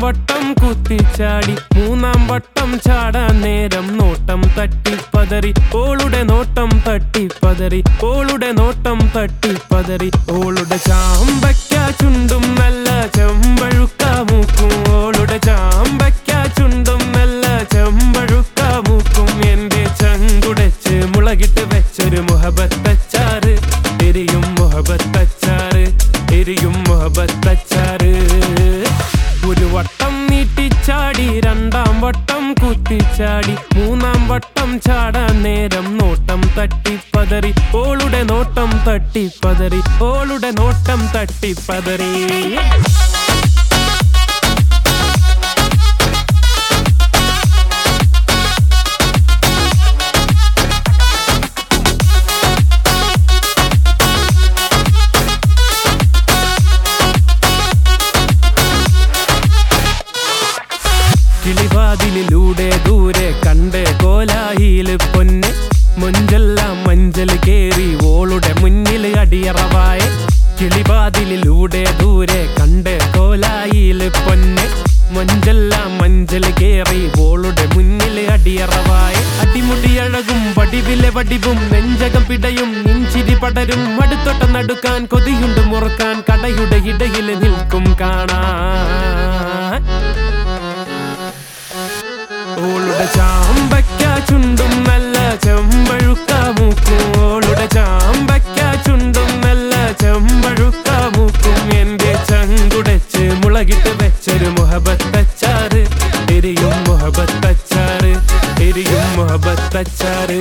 വട്ടം കുത്തിച്ചാടി മൂന്നാം വട്ടം ചാടാൻ നേരം നോട്ടം തട്ടിപ്പതറി ഓളുടെ നോട്ടം തട്ടിപ്പതറി ഓളുടെ നോട്ടം തട്ടിപ്പതറി ഓളുടെ ചാമ്പയ്ക്ക ചുണ്ടും നല്ല ചെമ്പഴുക്ക മൂക്കും ഓളുടെ ചാമ്പയ്ക്ക ചുണ്ടും നല്ല ചെമ്പഴുക്ക മൂക്കും എന്റെ ചങ്കുടച്ച് മുളകിട്ട് വെച്ചൊരു മുഹബത്തച്ചാറ് എരിയും മുഹബത്തച്ചാറ് എരിയും മുഹബത്തച്ചാറ് ഒരു വട്ടം നീട്ടിച്ചാടി രണ്ടാം വട്ടം കുത്തിച്ചാടി മൂന്നാം വട്ടം ചാടാൻ നേരം നോട്ടം തട്ടിപ്പതറി ഓളുടെ നോട്ടം തട്ടിപ്പതറി ഓളുടെ നോട്ടം തട്ടിപ്പതറി കിളിവാതിലിലൂടെ ദൂരെ കണ്ട് കോലായില് പൊന്ന് മുഞ്ചെല്ലാം മഞ്ചൽ കേറി ഓളുടെ മുന്നിൽ അടിയറവായ കിളിവാതിലിലൂടെ ദൂരെ കണ്ട് കോലായില് പൊന്ന് മഞ്ചെല്ലാം മഞ്ചൽ കേറി ഓളുടെ മുന്നിൽ അടിയറവായ അടിമുടിയഴകും വടിവിലെ വടിവും നെഞ്ചകം പിടയും നെഞ്ചിരി പടരും അടുത്തൊട്ട നടുക്കാൻ കൊതിയുണ്ട് മുറുക്കാൻ കടയുടെ ഇടയിൽ നിൽക്കും കാണാൻ ഓളുടെ ചാമ്പയ്ക്ക ചുണ്ടും നല്ല ചെമ്പഴുക്ക മൂക്കും ഓളുടെ ചാമ്പയ്ക്ക ചുണ്ടും നല്ല ചെമ്പഴുക്ക മൂക്കും എന്റെ ചങ്കുടച്ച് മുളകിട്ട് വെച്ചൊരു മുഹബത്തച്ചാറ് എരിയും മുഹബത്തച്ചാറ് എരിയും മുഹബത്തച്ചാറ്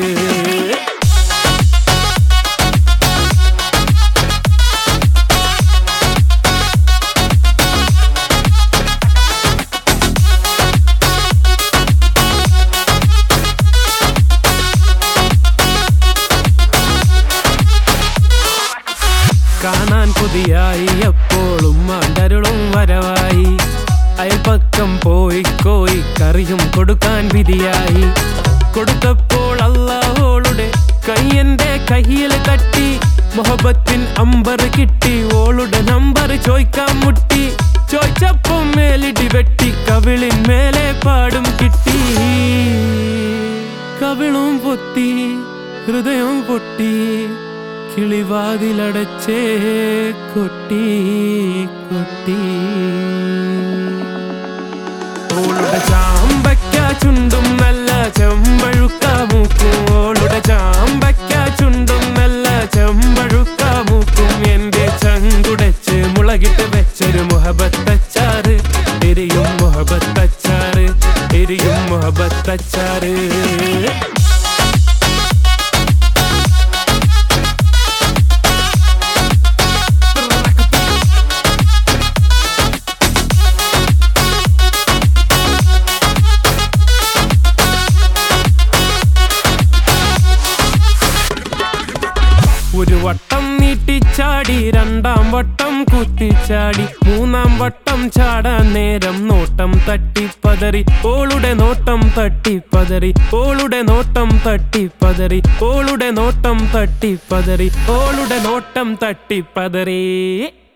കാണാൻ പുതിയായി എപ്പോഴും മാണ്ടരുളും വരവായി അയൽപക്കം പോയി കോയി കറിയും കൊടുക്കാൻ വിധിയായി കൊടുത്തപ്പോൾ അള്ളാഹോളുടെ കയ്യന്റെ കയ്യിൽ തട്ടി മുഹബത്തിൻ അമ്പർ കിട്ടി ഓളുടെ നമ്പർ ചോയ്ക്കാൻ മുട്ടി ചോയ്ച്ചപ്പം മേലിടി വെട്ടി കവിളിൻ മേലെ പാടും കിട്ടി കവിളും പൊത്തി ഹൃദയം പൊട്ടി കിളിവാതിലടച്ചേ കൊട്ടി കൊട്ടി ഓളുടെ ചാമ്പയ്ക്ക ചുണ്ടും നല്ല ചെമ്പഴുക്ക മൂക്കും ഓളുടെ ചാമ്പയ്ക്ക ചുണ്ടും നല്ല ചെമ്പഴുക്ക മൂക്കും എന്റെ ചങ്കുടച്ച് മുളകിട്ട് വെച്ചൊരു മുഹബത്തച്ചാറ് എരിയും മുഹബത്തച്ചാറ് എരിയും മുഹബത്തച്ചാറ് ഒരു വട്ടം നീട്ടിച്ചാടി രണ്ടാം വട്ടം കുത്തിച്ചാടി മൂന്നാം വട്ടം ചാടാൻ നേരം നോട്ടം തട്ടിപ്പതറി ഓളുടെ നോട്ടം തട്ടിപ്പതറി ഓളുടെ നോട്ടം തട്ടിപ്പതറി ഓളുടെ നോട്ടം തട്ടിപ്പതറി ഓളുടെ നോട്ടം തട്ടിപ്പതറി